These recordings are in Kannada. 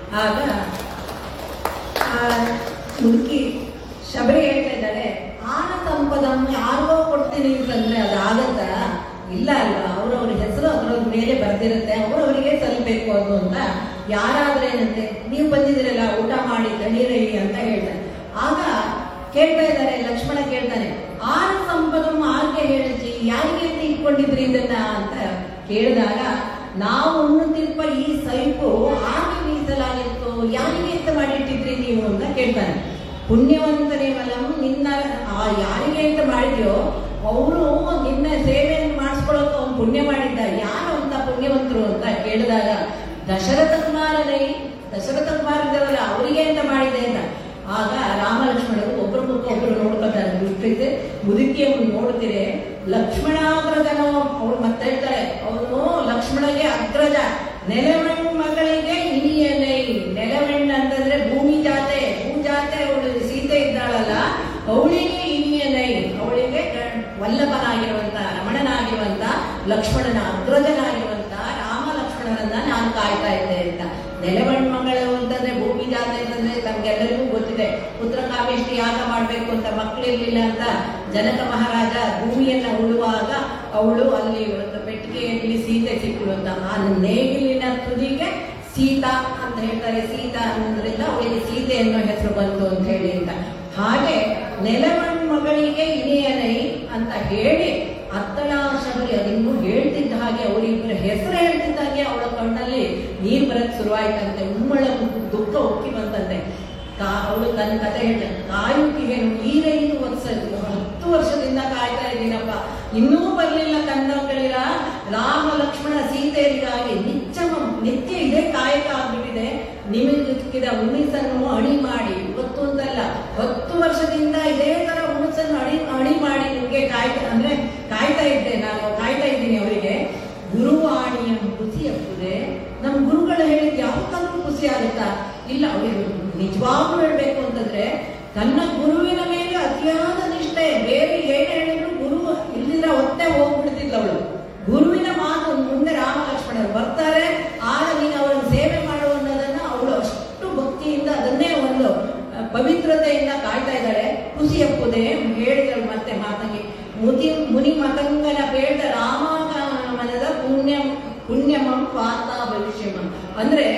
ಆಗ ಆ, ಮುದುಕಿ ಶಬರಿ ಹೇಳ್ತಾ ಇದ್ದಾಳೆ ಆನ ಸಂಪದಂ ಯಾರಿಗೋ ಕೊಡ್ತೀನಿ ಅಂತಂದ್ರೆ ಅದು ಆಗತ್ತಾ ಇಲ್ಲ ಅಲ್ವಾ ಅವ್ರವ್ರ ಹೆಸರು ಅದ್ರ ಮೇಲೆ ಬರ್ದಿರುತ್ತೆ ಅವ್ರವರಿಗೆ ಸಲ್ಲಬೇಕು ಅದು ಅಂತ ಯಾರಾದ್ರೇನಂತೆ ನೀವು ಬಂದಿದ್ದೀರಲ್ಲ ಊಟ ಮಾಡಿ ತಣೀರಿ ಅಂತ ಹೇಳ್ತಾರೆ ಆಗ ಕೇಳ್ತಾ ಇದ್ದಾರೆ ಲಕ್ಷ್ಮಣ ಕೇಳ್ತಾನೆ ಆನ ಸಂಪದಂ ಆರ್ಗೆ ಹೇಳಿಸಿ ಯಾರಿಗೆ ಅಂತ ಇಟ್ಕೊಂಡಿದ್ರಿ ಇದನ್ನ ಅಂತ ಕೇಳಿದಾಗ ನಾವು ಉಣ್ಣುತ್ತಿರುವ ಈ ಸೈಪು ಆಗೆ ಮೀಸಲಾಗಿತ್ತು ಯಾರಿಗೆ ಅಂತ ಮಾಡಿಟ್ಟಿದ್ರಿ ನೀವು ಅಂತ ಕೇಳ್ತಾನೆ ಪುಣ್ಯವಂತನೇ ಮಲಂ ನಿನ್ನ ಆ ಯಾರಿಗೆ ಅಂತ ಮಾಡಿದ್ಯೋ ಅವರು ನಿನ್ನ ಸೇವೆಯನ್ನು ಮಾಡಿಸ್ಕೊಳ್ಳೋಕೆ ಅವ್ನು ಪುಣ್ಯ ಮಾಡಿದ್ದ ಯಾರು ಅಂತ ಪುಣ್ಯವಂತರು ಅಂತ ಕೇಳಿದಾಗ ದಶರಥ ಕುಮಾರನೇ ದಶರಥ ಕುಮಾರ ಇದ್ದಾರಲ್ಲ ಅವರಿಗೆ ಅಂತ ಮಾಡಿದೆ ಅಂತ ಆಗ ರಾಮ ಲಕ್ಷ್ಮಣರು ಒಬ್ಬರ ಮುಖ ಒಬ್ಬರು ನೋಡ್ಕೊತಾರೆ ದುಷ್ಟಿದೆ ಮುದುಕಿಯನ್ನು ನೋಡ್ತೀರಿ ಲಕ್ಷ್ಮಣಾಗ್ರಜನೋ ಅವಳು ಮತ್ತೆ ಹೇಳ್ತಾರೆ ಅವನು ಲಕ್ಷ್ಮಣಗೆ ಅಗ್ರಜ ನೆಲಮಣ್ಣು ಮಗಳಿಗೆ ಇನಿಯನೈ ನೆಲಮಣ್ಣು ಅಂತಂದ್ರೆ ಭೂಮಿ ಜಾತೆ ಭೂ ಜಾತೆ ಅವಳು ಸೀತೆ ಇದ್ದಾಳಲ್ಲ ಅವಳಿಗೆ ಇನಿಯನೈ ಅವಳಿಗೆ ಗ- ವಲ್ಲಭನಾಗಿರುವಂತ ರಮಣನಾಗಿರುವಂತ ಲಕ್ಷ್ಮಣನ ಅಗ್ರಜನಾಗಿರುವಂತ ರಾಮ ಲಕ್ಷ್ಮಣರನ್ನ ನಾನು ಕಾಯ್ತಾ ಇದ್ದೆ ಅಂತ ನೆಲಮಣ್ಣು ಮಗಳು ಅಂತಂದ್ರೆ ಭೂಮಿ ಜಾತೆ ಅಂತಂದ್ರೆ ನಮ್ಗೆಲ್ಲರಿಗೂ ಗೊತ್ತಿದೆ ಪುತ್ರ ಕಾಮೇಷ್ಟಿ ಯಾಗ ಮಾಡ್ಬೇಕು ಅಂತ ಮಕ್ಕಳಿರ್ಲಿಲ್ಲ ಅಂತ ಜನಕ ಮಹಾರಾಜ ಭೂಮಿಯನ್ನ ಉಳುವಾಗ ಅವಳು ಅಲ್ಲಿ ಒಂದು ಪೆಟ್ಟಿಗೆಯಲ್ಲಿ ಸೀತೆ ಸಿಕ್ಕಳು ಅಂತ ಆ ನೇಗಿಲಿನ ತುದಿಗೆ ಸೀತಾ ಅಂತ ಹೇಳ್ತಾರೆ ಸೀತಾ ಅನ್ನೋದ್ರಿಂದ ಅವಳಿಗೆ ಸೀತೆ ಅನ್ನೋ ಹೆಸರು ಬಂತು ಅಂತ ಹೇಳಿ ಅಂತ ಹಾಗೆ ನೆಲಮಣ್ ಮಗಳಿಗೆ ಇನಿಯನೈ ಅಂತ ಹೇಳಿ ಅತ್ತಳ ಶಬರಿ ಅದಿನ್ನು ಹೇಳ್ತಿದ್ದ ಹಾಗೆ ಅವರಿಬ್ಬರ ಹೆಸರು ಹೇಳ್ತಿದ್ದ ಹಾಗೆ ಅವಳ ಕಣ್ಣಲ್ಲಿ ನೀರು ಬರಕ್ ಶುರುವಾಯ್ತಂತೆ ಉಮ್ಮಳ ದುಃಖ ಉಕ್ಕಿ ಬಂತಂತೆ ಕಾ- ಅವಳು ತನ್ನ ಕತೆ ಹೇಳ್ತಾನೆ ಕಾಯುತ್ತಿಗೆನು ಈಗೈದು ವರ್ಷ ಹತ್ತು ವರ್ಷದಿಂದ ಕಾಯ್ತಾ ಇದ್ದೀನಪ್ಪ ಇನ್ನೂ ಬರ್ಲಿಲ್ಲ ಕನ್ನಗಳಿರ ರಾಮ ಲಕ್ಷ್ಮಣ ಸೀತೆಯರಿಗಾಗಿ ನಿತ್ಯ ನಿತ್ಯ ಇದೇ ಕಾಯಕ ಆಗ್ಬಿಟ್ಟಿದೆ ನಿಮಗೆ ಸಿಕ್ಕಿದ ಉಣಿಸನ್ನು ಅಣಿ ಮಾಡಿ ಇವತ್ತು ಅಂತಲ್ಲ ಹತ್ತು ವರ್ಷದಿಂದ ಇದೇ ತರ ಉಣಿಸನ್ನು ಅಣಿ ಅಣಿ ಮಾಡಿ ನಿಮ್ಗೆ ಕಾಯ್ತಾ ಅಂದ್ರೆ ಕಾಯ್ತಾ ಇದ್ದೆ ನಾನು ಕಾಯ್ತಾ ಇದ್ದೀನಿ ಅವರಿಗೆ ಗುರುವಾಣಿಯ ಖುಷಿ ಆಗ್ತದೆ ನಮ್ಮ ಗುರುಗಳು ಹೇಳಿದ್ ಯಾವತ್ತಾದ್ರೂ ಖುಷಿ ಆಗುತ್ತಾ ಇಲ್ಲ ಅವರಿಗೆ ನಿಜವಾಗ್ಲೂ ಹೇಳ್ಬೇಕು ಅಂತಂದ್ರೆ ತನ್ನ ಗುರುವಿನ ಮೇಲೆ ಅತಿಯಾದ ನಿಷ್ಠೆ ಬೇರೆ ಏನ್ ಹೇಳಿದ್ರು ಗುರು ಇಲ್ಲಿಂದ ಒತ್ತೆ ಹೋಗ್ಬಿಡ್ತಿದ್ಲ ಅವಳು ಗುರುವಿನ ಮಾತು ಮುಂದೆ ರಾಮ ಲಕ್ಷ್ಮಣರು ಬರ್ತಾರೆ ಆಗ ನೀನು ಅವರನ್ನು ಸೇವೆ ಮಾಡು ಅನ್ನೋದನ್ನ ಅವಳು ಅಷ್ಟು ಭಕ್ತಿಯಿಂದ ಅದನ್ನೇ ಒಂದು ಆ, ಪವಿತ್ರತೆಯಿಂದ ಕಾಯ್ತಾ ಇದ್ದಾಳೆ ಖುಷಿ ಅಪ್ಪುದೆ ಹೇಳಿದಳು ಮತ್ತೆ ಮಾತಂಗಿ ಮುದಿ ಮುನಿ ಮತಂಗನ ಬೇಡ ರಾಮಾಗಮನದ ಪುಣ್ಯ ಪುಣ್ಯಮಂ ಪಾತ ಭವಿಷ್ಯಮಂ ಅಂದ್ರೆ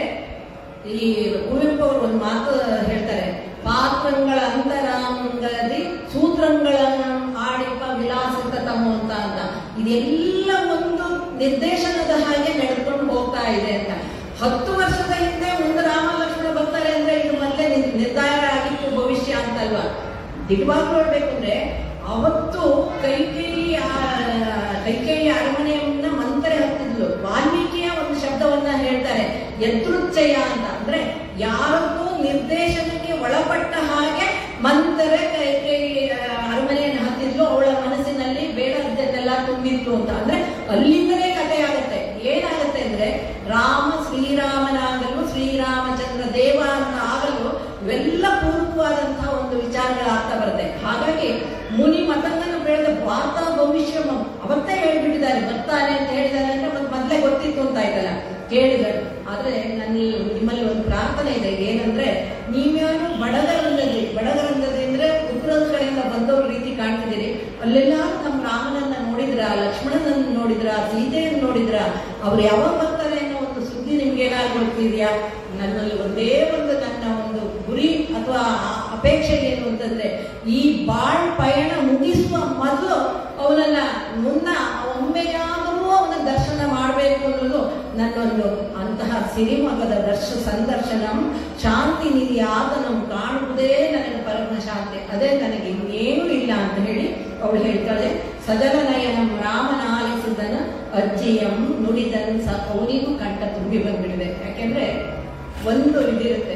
ಈ ಕುವೆಂಪು ಅವರು ಒಂದು ಮಾತು ಹೇಳ್ತಾರೆ ಪಾತ್ರಗಳ ಅಂತರಾಂಗದಿ ಸೂತ್ರಗಳನ್ನು ಆಡಿಪ ವಿಲಾಸಿತ ತಮೋ ಅಂತ ಅಂತ ಇದೆಲ್ಲ ಒಂದು ನಿರ್ದೇಶನದ ಹಾಗೆ ನಡೆದುಕೊಂಡು ಹೋಗ್ತಾ ಇದೆ ಅಂತ ಹತ್ತು ವರ್ಷದ ಹಿಂದೆ ಒಂದು ರಾಮ ಲಕ್ಷ್ಮಣ ಬರ್ತಾರೆ ಅಂದ್ರೆ ಇದು ಮೊದಲೇ ನಿರ್- ನಿರ್ಧಾರ ಆಗಿತ್ತು ಭವಿಷ್ಯ ಅಂತಲ್ವಾ ದಿಗ್ವಾಗ್ಲೂ ಹೇಳ್ಬೇಕಂದ್ರೆ ಅವತ್ತು ಕೈಕೇಯಿ ಆ- ಕೈಕೇಯಿ ಅರಮನೆಯನ್ನ ಮಂತ್ರೆ ಹತ್ತಿದ್ಲು ವಾಲ್ಮೀಕಿಯ ಒಂದು ಶಬ್ದವನ್ನ ಹೇಳ್ತಾರೆ ಯದೃಚ್ಛಯ ಅಂತ ಅಂದ್ರೆ ಯಾರಕ್ಕೂ ನಿರ್ದೇಶನಕ್ಕೆ ಒಳಪಟ್ಟ ಹಾಗೆ ಮಂತ್ರೆ ಕೈಕೇಯಿ ಆ, ಅರಮನೆಯನ್ನು ಹತ್ತಿದ್ಲು ಅವಳ ಮನಸ್ಸಿನಲ್ಲಿ ಬೇಡದ್ದನ್ನೆಲ್ಲ ತುಂಬಿತ್ತು ಅಂತ ಅಂದ್ರೆ ಅಲ್ಲಿಂದಲೇ ಕಥೆ ಆಗುತ್ತೆ ಏನಾಗುತ್ತೆ ಅಂದ್ರೆ ರಾಮ ಶ್ರೀರಾಮನಾಗಲು ಶ್ರೀರಾಮಚಂದ್ರ ದೇವ ಅಂತ ಆಗಲು ಇವೆಲ್ಲ ಪೂರ್ವವಾದಂತಹ ಒಂದು ವಿಚಾರಗಳಾಗ್ತಾ ಬರುತ್ತೆ ಹಾಗಾಗಿ ಮುನಿ ಮತಂಗನ ಬೆಳೆದ ಭಾರತ ಭವಿಷ್ಯ ಅವತ್ತೇ ಹೇಳ್ಬಿಟ್ಟಿದ್ದಾರೆ ಬರ್ತಾನೆ ಅಂತ ಹೇಳಿದ್ದಾರೆ ಅಂದ್ರೆ ಮತ್ತೆ ಮೊದಲೇ ಗೊತ್ತಿತ್ತು ಅಂತ ಆಯ್ತಲ್ಲ ಕೇಳಿದರು ಆದ್ರೆ ನನ್ನ ನಿಮ್ಮಲ್ಲಿ ಒಂದು ಪ್ರಾರ್ಥನೆ ಇದೆ ಏನಂದ್ರೆ ನೀವ್ಯಾರು ಬಡಗರಂದದಿ ಬಡಗರಂದದಿ ಅಂದ್ರೆ ಉತ್ತರದ ಕಡೆಯಿಂದ ಬಂದವ್ರ ರೀತಿ ಕಾಣ್ತಿದ್ದೀರಿ ಅಲ್ಲೆಲ್ಲ ನಮ್ಮ ರಾಮನನ್ನ ನೋಡಿದ್ರ ಲಕ್ಷ್ಮಣನನ್ನ ನೋಡಿದ್ರ ಸೀತೆಯನ್ನು ನೋಡಿದ್ರ ಅವ್ರು ಯಾವಾಗ ಬರ್ತಾರೆ ಅನ್ನೋ ಒಂದು ಸುದ್ದಿ ನಿಮ್ಗೆ ಏನಾದ್ರು ಗೊತ್ತಿದ್ಯಾ ನನ್ನಲ್ಲಿ ಒಂದೇ ಒಂದು ನನ್ನ ಒಂದು ಗುರಿ ಅಥವಾ ಆ- ಅಪೇಕ್ಷೆ ಏನು ಅಂತಂದ್ರೆ ಈ ಬಾಳ್ ಪಯಣ ಮುಗಿಸುವ ಮೊದಲು ಅವನನ್ನ ಮುನ್ನ ಒಮ್ಮೆಯಾದರೂ ಅವನ ದರ್ಶನ ಮಾಡಬೇಕು ಅನ್ನೋದು ನನ್ನೊಂದು ಅಂತಹ ಸಿರಿಮಗದ ದರ್ಶ ಸಂದರ್ಶನಂ ಶಾಂತಿ ನಿಧಿ ಆತನಂ ಕಾಣುವುದೇ ನನಗೆ ಪರಮ ಶಾಂತಿ ಅದೇ ನನಗೆ ಇನ್ನೇನು ಇಲ್ಲ ಅಂತ ಹೇಳಿ ಅವಳು ಹೇಳ್ತಾಳೆ ಸಜಲ ನಯನಂ ರಾಮನ ಆಲಿಸಿದನ ಅಜ್ಜಿಯಂ ನುಡಿದನ್ ಸ ಅವನಿಗೂ ಕಂಠ ತುಂಬಿ ಬಂದ್ಬಿಟ್ಟಿದೆ ಯಾಕೆಂದ್ರೆ ಒಂದು ಇದಿರುತ್ತೆ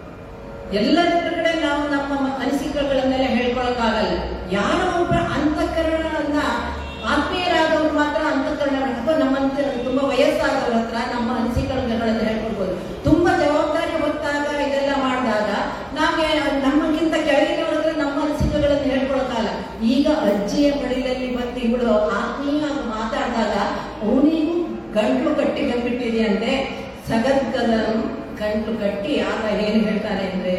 ಎಲ್ಲರ ಕಡೆ ನಾವು ನಮ್ಮ ಅನಿಸಿಕೆಗಳನ್ನೆಲ್ಲ ಹೇಳ್ಕೊಳಕ್ಕಾಗಲ್ಲ ಯಾರೋ ಒಬ್ಬ ಅಂತಃಕರಣವನ್ನ ಆತ್ಮೀಯರಾದವ್ರು ಮಾತ್ರ ಅಂತಃಕರಣ ಅಥವಾ ನಮ್ಮಂತ ತುಂಬಾ ವಯಸ್ಸಾದವ್ರ ಹತ್ರ ನಮ್ಮ ಅನಿಸಿಕೆಗಳನ್ನ ಹೇಳ್ಕೊಳ್ಬೋದು ತುಂಬಾ ಜವಾಬ್ದಾರಿ ಹೊತ್ತಾಗ ಇದೆಲ್ಲ ಮಾಡಿದಾಗ ನಾವೇ ನಮಗಿಂತ ಕೆಳಗಿನವ್ರ ಹತ್ರ ನಮ್ಮ ಅನಿಸಿಕೆಗಳನ್ನು ಹೇಳ್ಕೊಳಕ್ಕಾಗಲ್ಲ ಈಗ ಅಜ್ಜಿಯ ಮಡಿಲಲ್ಲಿ ಬಂದು ಇವಳು ಆತ್ಮೀಯವಾಗಿ ಮಾತಾಡಿದಾಗ ಅವನಿಗೂ ಗಂಟ್ಲು ಕಟ್ಟಿ ಬಂದ್ಬಿಟ್ಟಿದೆಯಂತೆ ಸಗದ್ಗದಂ ಕಂಠ ಕಟ್ಟಿ ಆಗ ಏನು ಹೇಳ್ತಾನೆ ಅಂದ್ರೆ